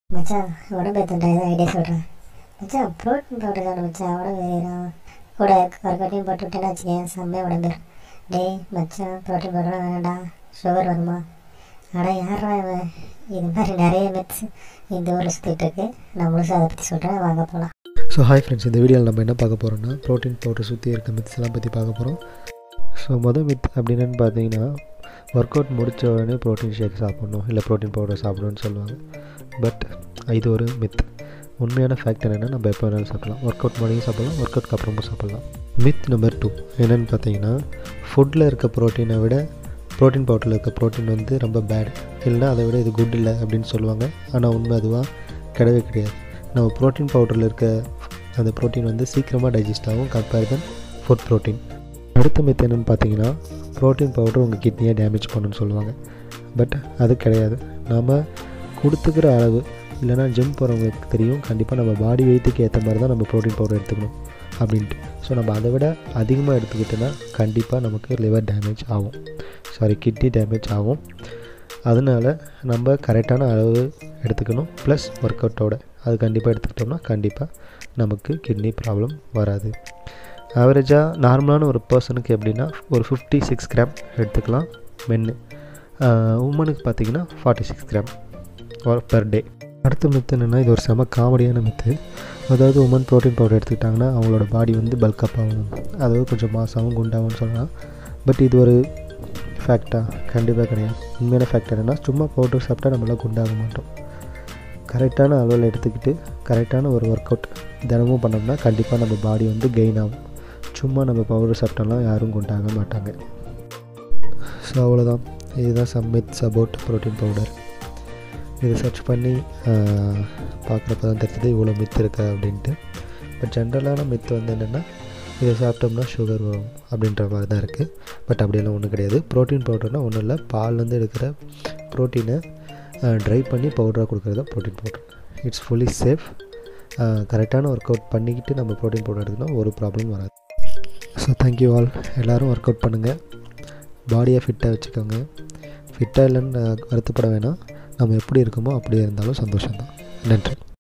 மச்சான் உடம்பு ஏற்றண்டா ஏதாவது ஐடியா சொல்கிறேன் மச்சான் ப்ரோட்டீன் பவுடர் தானே மச்சான் உடம்பு ஏறிடும் கூட ஒர்க்கவுட்டையும் போட்டு விட்டேன்னு வச்சுக்கேன் செம்மையாக உடம்பு ஏறும். டேய் மச்சான் ப்ரோட்டீன் பவுடர் வேணாம்டா சுகர் வருமா அட யாரா இவன் இது மாதிரி நிறைய மித்ஸ் இந்த ஊரில் சுற்றிட்டு இருக்கு நான் முழுசாக அதை பற்றி சொல்கிறேன் வாங்க போகலாம் ஸோ ஹாய் ஃப்ரெண்ட்ஸ் இந்த வீடியோவில் நம்ம என்ன பார்க்க போகிறோம்னா ப்ரோட்டீன் பவுடர் சுற்றி இருக்க மித்ஸ் எல்லாம் பற்றி பார்க்க போகிறோம் ஸோ மொதல் மித் அப்படின்னு பார்த்தீங்கன்னா ஒர்க் அவுட் முடித்த உடனே ப்ரோட்டீன் ஷேக் சாப்பிடணும் இல்லை ப்ரோட்டீன் பவுடர் சாப்பிடணும்னு சொல்லுவாங்க பட் இது ஒரு மித் உண்மையான ஃபேக்ட் என்னென்னா நம்ம எப்போ வேணாலும் சாப்பிடலாம் ஒர்க் அவுட் முன்னாடியும் சாப்பிடலாம் ஒர்க் அவுட்க்கு அப்புறமும் சாப்பிடலாம் மித் நம்பர் டூ என்னென்னு பார்த்தீங்கன்னா ஃபுட்டில் இருக்க ப்ரோட்டீனை விட ப்ரோட்டீன் பவுடரில் இருக்க ப்ரோட்டீன் வந்து ரொம்ப பேட் இல்லைன்னா அதை விட இது குட் இல்லை அப்படின்னு சொல்லுவாங்க ஆனால் உண்மை அதுவாக கிடையவே கிடையாது நம்ம ப்ரோட்டீன் பவுடரில் இருக்க அந்த ப்ரோட்டீன் வந்து சீக்கிரமாக டைஜஸ்ட் ஆகும் கம்பேர் தன் ஃபுட் ப்ரோட்டீன் அடுத்த மித் என்னென்னு பார்த்தீங்கன்னா ப்ரோட்டீன் பவுடர் உங்கள் கிட்னியை டேமேஜ் பண்ணுன்னு சொல்லுவாங்க பட் அது கிடையாது நாம் கொடுத்துக்கிற அளவு இல்லைனா ஜிம் போகிறவங்களுக்கு தெரியும் கண்டிப்பாக நம்ம பாடி வெயிட்டுக்கு ஏற்ற மாதிரி தான் நம்ம ப்ரோட்டீன் பவுடர் எடுத்துக்கணும் அப்படின்ட்டு ஸோ நம்ம அதை விட அதிகமாக எடுத்துக்கிட்டோன்னா கண்டிப்பாக நமக்கு லிவர் டேமேஜ் ஆகும் சாரி கிட்னி டேமேஜ் ஆகும் அதனால் நம்ம கரெக்டான அளவு எடுத்துக்கணும் ப்ளஸ் ஒர்க் அவுட்டோட அது கண்டிப்பாக எடுத்துக்கிட்டோம்னா கண்டிப்பாக நமக்கு கிட்னி ப்ராப்ளம் வராது ஆவரேஜாக நார்மலான ஒரு பர்சனுக்கு எப்படின்னா ஒரு ஃபிஃப்டி சிக்ஸ் கிராம் எடுத்துக்கலாம் மென்னு உமனுக்கு பார்த்தீங்கன்னா forty six gram per day அடுத்த மித்து என்னென்னா இது ஒரு செம காமெடியான மித்து அதாவது உமன் ப்ரோட்டீன் பவுடர் எடுத்துக்கிட்டாங்கன்னா அவங்களோட பாடி வந்து பல்கப் ஆகும் அதாவது கொஞ்சம் மாசாகவும் குண்டாகும்னு சொல்லலாம் பட் இது ஒரு ஃபேக்டா கண்டிப்பாக கிடையாது உண்மையான ஃபேக்ட் என்னென்னா சும்மா பவுடர் சாப்பிட்டா நம்மளாம் குண்டாக மாட்டோம் கரெக்டான அளவில் எடுத்துக்கிட்டு கரெக்டான ஒரு ஒர்க் அவுட் தினமும் பண்ணோம்னா கண்டிப்பாக நம்ம பாடி வந்து கெயின் ஆகும் சும்மா நம்ம பவுடர் சாப்பிட்டோம்னா யாரும் குண்டாக மாட்டாங்க ஸோ அவ்வளோதான் இதுதான் some myths about protein powder இதை சர்ச் பண்ணி பார்க்குறப்ப தான் தெரிஞ்சது இவ்வளோ மித்து இருக்கா அப்படின்ட்டு பட் ஜென்ரலான மித்து வந்து என்னென்னா இதை சாப்பிட்டோம்னா சுகர் வரும் அப்படின்ற மாதிரி தான் இருக்குது பட் அப்படியெல்லாம் ஒன்றும் கிடையாது ப்ரோட்டீன் பவுடர்னால் ஒன்றும் இல்லை பால்லேருந்து எடுக்கிற ப்ரோட்டீனை ட்ரை பண்ணி பவுடராக கொடுக்குறது தான் protein powder it's fully safe கரெக்டான ஒர்க் அவுட் பண்ணிக்கிட்டு நம்ம ப்ரோட்டீன் பவுடர் எடுக்கணும் ஒரு ப்ராப்ளம் வராது ஸோ தேங்க்யூ ஆல் எல்லோரும் ஒர்க் அவுட் பண்ணுங்கள் பாடியை ஃபிட்டாக வச்சுக்கோங்க ஃபிட்டாக இல்லைன்னு வருத்தப்பட வேணாம் நம்ம எப்படி இருக்கோமோ அப்படியே இருந்தாலும் சந்தோஷம்தான் நன்றி